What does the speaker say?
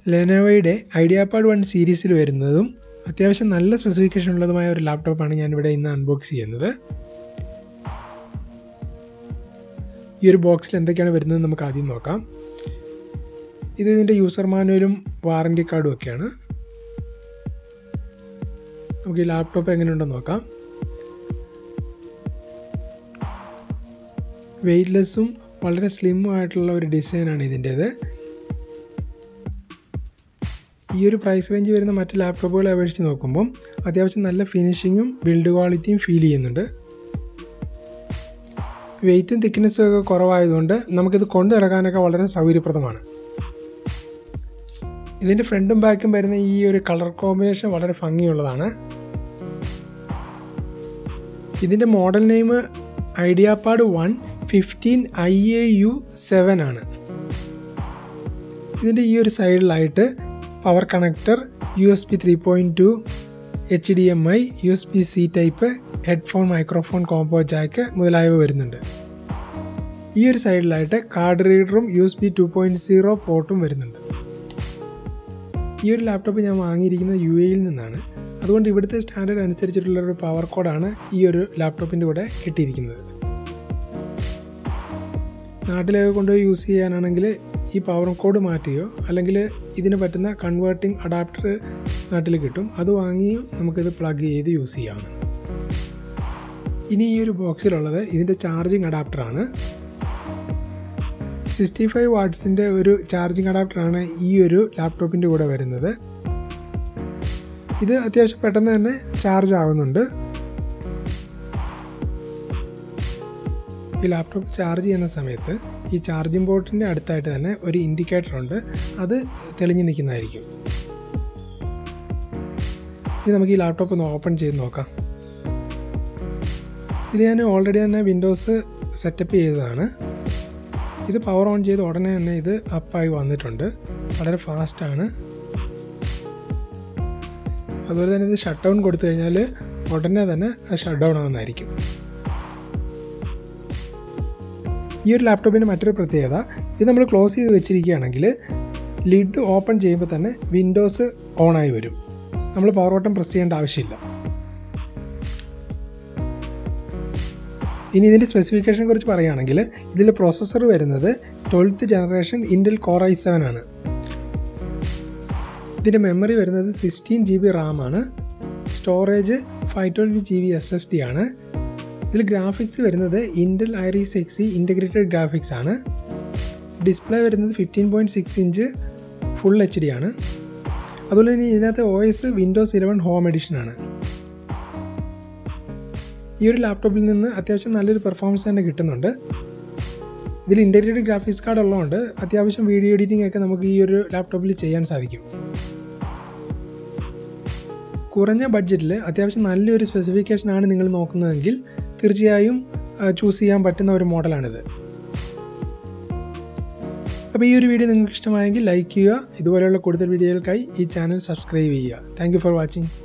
ലെനോവയുടെ idea IdeaPad one സീരീസിൽ വരുന്നതും അത്യാവശ്യം നല്ല സ്പെസിഫിക്കേഷൻ ഉള്ളതുമായ ഒരു ലാപ്ടോപ്പാണ് ഞാനിവിടെ ഇന്ന് അൺബോക്സ് ചെയ്യുന്നത് ഈ ഒരു ബോക്സിൽ എന്തൊക്കെയാണ് വരുന്നത് നമുക്ക് ആദ്യം നോക്കാം ഇത് ഇതിൻ്റെ യൂസർ മാനുവലും വാറണ്ടി കാർഡും ഒക്കെയാണ് നമുക്ക് ഈ ലാപ്ടോപ്പ് എങ്ങനെയുണ്ടെന്ന് നോക്കാം വെയ്റ്റ്ലെസ്സും വളരെ സ്ലിമ്മും ആയിട്ടുള്ള ഒരു ഡിസൈനാണ് ഇതിൻ്റേത് ഈ ഒരു പ്രൈസ് റേഞ്ച് വരുന്ന മറ്റ് ലാപ്ടോപ്പുകളെ അപേക്ഷിച്ച് നോക്കുമ്പം അത്യാവശ്യം നല്ല ഫിനിഷിങ്ങും ബിൽഡ് ക്വാളിറ്റിയും ഫീൽ ചെയ്യുന്നുണ്ട് വെയിറ്റും തിക്നെസ്സും ഒക്കെ കുറവായതുകൊണ്ട് നമുക്കിത് കൊണ്ടു നടക്കാനൊക്കെ വളരെ സൗകര്യപ്രദമാണ് ഇതിൻ്റെ ഫ്രണ്ടും ബാക്കും വരുന്ന ഈ ഒരു കളർ കോമ്പിനേഷൻ വളരെ ഭംഗിയുള്ളതാണ് ഇതിൻ്റെ model name IdeaPad one fifteen I A U seven ആണ് ഇതിൻ്റെ ഈ ഒരു സൈഡിലായിട്ട് power connector U S B three point two H D M I U S B C type headphone microphone combo jack മുതലായവ വരുന്നുണ്ട് ഈ ഒരു സൈഡിലായിട്ട് കാർഡ് റീഡറും U S B two point zero പോർട്ടും വരുന്നുണ്ട് ഈ ഒരു ലാപ്ടോപ്പ് ഞാൻ വാങ്ങിയിരിക്കുന്നത് യു എയിൽ നിന്നാണ് അതുകൊണ്ട് ഇവിടുത്തെ സ്റ്റാൻഡേർഡ് അനുസരിച്ചിട്ടുള്ള ഒരു പവർ കോഡാണ് ഈ ഒരു ലാപ്ടോപ്പിൻ്റെ കൂടെ കിട്ടിയിരിക്കുന്നത് നാട്ടിലൊക്കെ കൊണ്ടുപോയി യൂസ് ചെയ്യാനാണെങ്കിൽ ഈ പവർ കോഡ് മാറ്റുകയോ അല്ലെങ്കിൽ ഇതിന് പറ്റുന്ന കൺവേർട്ടിംഗ് അഡാപ്റ്റർ നാട്ടിൽ കിട്ടും അത് വാങ്ങിയും നമുക്കിത് പ്ലഗ് ചെയ്ത് യൂസ് ചെയ്യാവുന്നതാണ് ഇനി ഈ ഒരു ബോക്സിലുള്ളത് ഇതിൻ്റെ ചാർജിങ് അഡാപ്റ്ററാണ് സിക്സ്റ്റി ഫൈവ് വാട്ട്സിൻ്റെ ഒരു ചാർജിങ് അഡാപ്റ്ററാണ് ഈ ഒരു ലാപ്ടോപ്പിൻ്റെ കൂടെ വരുന്നത് ഇത് അത്യാവശ്യം പെട്ടെന്ന് തന്നെ ചാർജ് ആവുന്നുണ്ട് ഈ ലാപ്ടോപ്പ് ചാർജ് ചെയ്യുന്ന സമയത്ത് ഈ ചാർജിങ് പോർട്ടിൻ്റെ അടുത്തായിട്ട് തന്നെ ഒരു ഇൻഡിക്കേറ്റർ ഉണ്ട് അത് തെളിഞ്ഞു നിൽക്കുന്നതായിരിക്കും ഇനി നമുക്ക് ഈ ലാപ്ടോപ്പ് ഒന്ന് ഓപ്പൺ ചെയ്ത് നോക്കാം ഇത് ഞാൻ ഓൾറെഡി തന്നെ വിൻഡോസ് സെറ്റപ്പ് ചെയ്തതാണ് ഇത് പവർ ഓൺ ചെയ്ത് ഉടനെ തന്നെ ഇത് അപ്പായി വന്നിട്ടുണ്ട് വളരെ ഫാസ്റ്റാണ് അതുപോലെ തന്നെ ഇത് ഷട്ട് ഡൗൺ കൊടുത്തു കഴിഞ്ഞാൽ ഉടനെ തന്നെ ഷട്ട് ഡൗൺ ആവുന്നതായിരിക്കും ഈ ഒരു ലാപ്ടോപ്പിൻ്റെ മറ്റൊരു പ്രത്യേകത ഇത് നമ്മൾ ക്ലോസ് ചെയ്ത് വെച്ചിരിക്കുകയാണെങ്കിൽ ലിഡ് ഓപ്പൺ ചെയ്യുമ്പോൾ തന്നെ വിൻഡോസ് ഓണായി വരും നമ്മൾ പവർ ബട്ടൺ പ്രസ് ചെയ്യേണ്ട ആവശ്യമില്ല ഇനി ഇതിൻ്റെ സ്പെസിഫിക്കേഷനെ കുറിച്ച് പറയുകയാണെങ്കിൽ ഇതിൽ പ്രോസസ്സർ വരുന്നത് twelfth generation Intel core I seven ആണ് ഇതിൻ്റെ മെമ്മറി വരുന്നത് സിക്സ്റ്റീൻ ജി ബി റാം ആണ് storage five twelve G B S S D ആണ് ഇതിൽ ഗ്രാഫിക്സ് വരുന്നത് Intel Iris Xe integrated graphics ആണ് ഡിസ്പ്ലേ വരുന്നത് fifteen point six inch full H D ആണ് അതുപോലെ തന്നെ ഇതിനകത്ത് O S Windows eleven home edition ആണ് ഈ ഒരു ലാപ്ടോപ്പിൽ നിന്ന് അത്യാവശ്യം നല്ലൊരു പെർഫോമൻസ് തന്നെ കിട്ടുന്നുണ്ട് ഇതിൽ ഇൻറ്റഗ്രേറ്റഡ് ഗ്രാഫിക്സ് കാർഡ് ഉള്ളതുകൊണ്ട് അത്യാവശ്യം വീഡിയോ എഡിറ്റിംഗ് ഒക്കെ നമുക്ക് ഈ ഒരു ലാപ്ടോപ്പിൽ ചെയ്യാൻ സാധിക്കും കുറഞ്ഞ ബഡ്ജറ്റിൽ അത്യാവശ്യം നല്ലൊരു സ്പെസിഫിക്കേഷനാണ് നിങ്ങൾ നോക്കുന്നതെങ്കിൽ തീർച്ചയായും ചൂസ് ചെയ്യാൻ പറ്റുന്ന ഒരു മോഡലാണിത് അപ്പോൾ ഈ ഒരു വീഡിയോ നിങ്ങൾക്ക് ഇഷ്ടമായെങ്കിൽ ലൈക്ക് ചെയ്യുക ഇതുപോലെയുള്ള കൂടുതൽ വീഡിയോകൾക്കായി ഈ ചാനൽ സബ്സ്ക്രൈബ് ചെയ്യുക താങ്ക് ഫോർ വാച്ചിങ്